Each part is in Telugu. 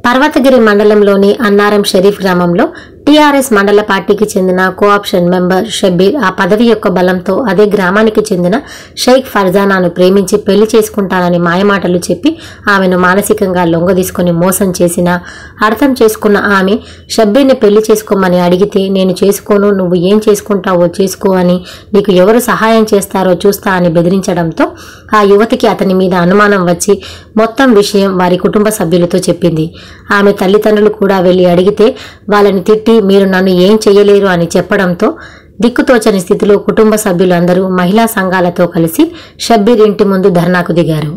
పర్వతగిరి మండలంలోని అన్నారం షరీఫ్ గ్రామంలో టీఆర్ఎస్ మండల పార్టీకి చెందిన కోఆప్షన్ మెంబర్ షబ్బీర్ ఆ పదవి యొక్క బలంతో అదే గ్రామానికి చెందిన షేక్ ఫర్జానాను ప్రేమించి పెళ్లి చేసుకుంటానని మాయమాటలు చెప్పి ఆమెను మానసికంగా లొంగదీసుకుని మోసం చేసిన అర్థం చేసుకున్న ఆమె షబ్బీర్ని పెళ్లి చేసుకోమని అడిగితే నేను చేసుకోను నువ్వు ఏం చేసుకుంటావో చేసుకో అని నీకు ఎవరు సహాయం చేస్తారో చూస్తా అని బెదిరించడంతో ఆ యువతికి అతని మీద అనుమానం వచ్చి మొత్తం విషయం వారి కుటుంబ సభ్యులతో చెప్పింది ఆమె తల్లిదండ్రులు కూడా వెళ్లి అడిగితే వాళ్ళని తిట్టి మీరు నన్ను ఏం చేయలేరు అని చెప్పడంతో దిక్కుతోచని స్థితిలో కుటుంబ సభ్యులందరూ మహిళా సంఘాలతో కలిసి షబ్బీర్ ఇంటి ముందు ధర్నాకు దిగారు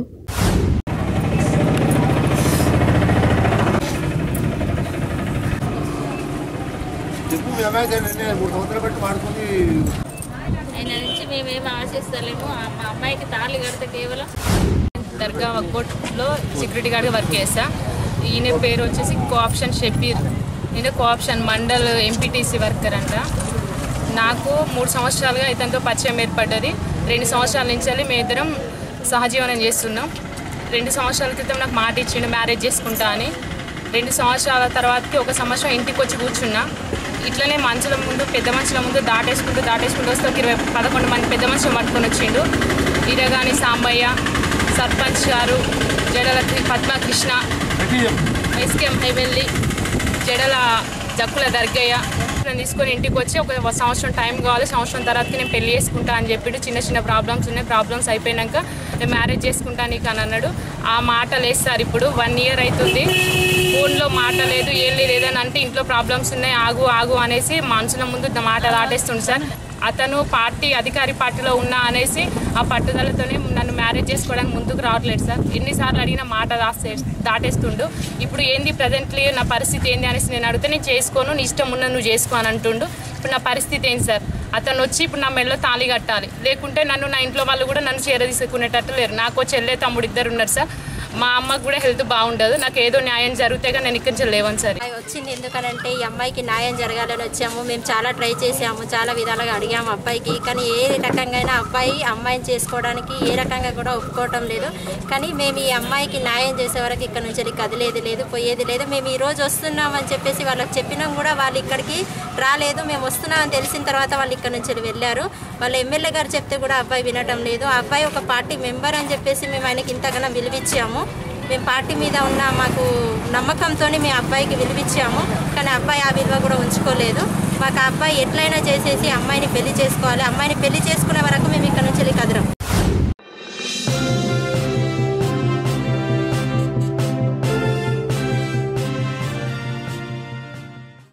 చెప్పు మీ అమ్మాయికి నేను మూడు సంవత్సరాలు బట్టి వాడుకొని ఆయన నుంచి మేమేం ఆశిస్తలేము ఆ- మా అమ్మాయికి తాళి కడితే కేవలం దర్గా వక్కోట్లో సెక్యూరిటీ గార్డ్గా వర్క్ చేస్తా ఈయన పేరు వచ్చేసి కోఆప్షన్ షబీర్ నేను కోఆప్షన్ మండల్ ఎంపీటీసీ వర్కర్ అంట నాకు మూడు సంవత్సరాలుగా ఇతనితో పరిచయం ఏర్పడ్డది రెండు సంవత్సరాల నుంచి వెళ్ళి మేము ఇద్దరం సహజీవనం చేస్తున్నాం రెండు సంవత్సరాల క్రితం నాకు మాట ఇచ్చిండు మ్యారేజ్ చేసుకుంటా అని రెండు సంవత్సరాల తర్వాతకి ఒక సంవత్సరం ఇంటికి వచ్చి కూర్చున్నా ఇట్లనే మనుషుల ముందు పెద్ద మనుషుల ముందు దాటేసుకుంటూ దాటేసుకుంటూ వస్తే ఒక ఇరవై పదకొండు మంది పెద్ద మనుషులు పట్టుకొని వచ్చిండు ఇరగాని సాంబయ్య సర్పంచ్ గారు జడల కృ- పద్మకృష్ణ ఎస్కేఎం హైవెల్లి జడల జక్కుల దర్గయ్య నన్ను తీసుకొని ఇంటికి వచ్చి ఒక సంవత్సరం టైం కావాలి సంవత్సరం తర్వాతకి నేను పెళ్లి చేసుకుంటా అని చెప్పి చిన్న చిన్న ప్రాబ్లమ్స్ ఉన్నాయి ప్రాబ్లమ్స్ అయిపోయినాక నేను మ్యారేజ్ చేసుకుంటా నీకు అని అన్నాడు ఆ మాట లేదు సార్ ఇప్పుడు వన్ ఇయర్ అవుతుంది ఫోన్లో మాట లేదు ఏం లేదు ఏదని అంటే ఇంట్లో ప్రాబ్లమ్స్ ఉన్నాయి ఆగు ఆగు అనేసి మనుషుల ముందు ద- మాట దాటేస్తుంది సార్ అతను పార్టీ అధికారి పార్టీలో ఉన్నా అనేసి ఆ పట్టుదలతోనే నన్ను మ్యారేజ్ చేసుకోవడానికి ముందుకు రావట్లేదు సార్ ఎన్నిసార్లు అడిగిన మాట దాస్తే దాటేస్తుండు ఇప్పుడు ఏంది ప్రజెంట్లీ నా పరిస్థితి ఏంది అనేసి నేను అడిగితే నేను చేసుకోను నీ ఇష్టం ఉన్న నువ్వు చేసుకో అని అంటుండు ఇప్పుడు నా పరిస్థితి ఏంటి సార్ అతను వచ్చి ఇప్పుడు నా మెడలో తాళి కట్టాలి లేకుంటే నన్ను నా ఇంట్లో వాళ్ళు కూడా నన్ను చేర తీసుకునేటట్టు లేరు నాకు చెల్లె తమ్ముడు ఇద్దరు ఉన్నారు సార్ మా అమ్మకు కూడా హెల్త్ బాగుండదు నాకు ఏదో న్యాయం జరిగితే కానీ నేను ఇక్కడి నుంచి లేవను సార్ అమ్మాయి వచ్చింది ఎందుకనంటే ఈ అమ్మాయికి న్యాయం జరగాలని వచ్చాము మేము చాలా ట్రై చేసాము చాలా విధాలుగా అడిగాము అబ్బాయికి కానీ ఏ రకంగా అయినా అబ్బాయి అమ్మాయిని చేసుకోవడానికి ఏ రకంగా కూడా ఒప్పుకోవటం లేదు కానీ మేము ఈ అమ్మాయికి న్యాయం చేసే వరకు ఇక్కడ నుంచి వెళ్ళి కదిలేది లేదు పోయేది లేదు మేము ఈ రోజు వస్తున్నామని చెప్పేసి వాళ్ళకి చెప్పినాం కూడా వాళ్ళు ఇక్కడికి రాలేదు మేము వస్తున్నామని తెలిసిన తర్వాత వాళ్ళు ఇక్కడ నుంచి వెళ్ళి వెళ్ళారు వాళ్ళ ఎమ్మెల్యే గారు చెప్తే కూడా అబ్బాయి వినటం లేదు ఆ అబ్బాయి ఒక పార్టీ మెంబర్ అని చెప్పేసి మేము ఆయనకి ఇంతగానో విలువిచ్చాము మేము పార్టీ మీద ఉన్న మాకు నమ్మకంతో మేము అబ్బాయికి విలువిచ్చాము కానీ అబ్బాయి ఆ విలువ కూడా ఉంచుకోలేదు మాకు ఆ అబ్బాయి ఎట్లయినా చేసేసి అమ్మాయిని పెళ్లి చేసుకోవాలి అమ్మాయిని పెళ్లి చేసుకునే వరకు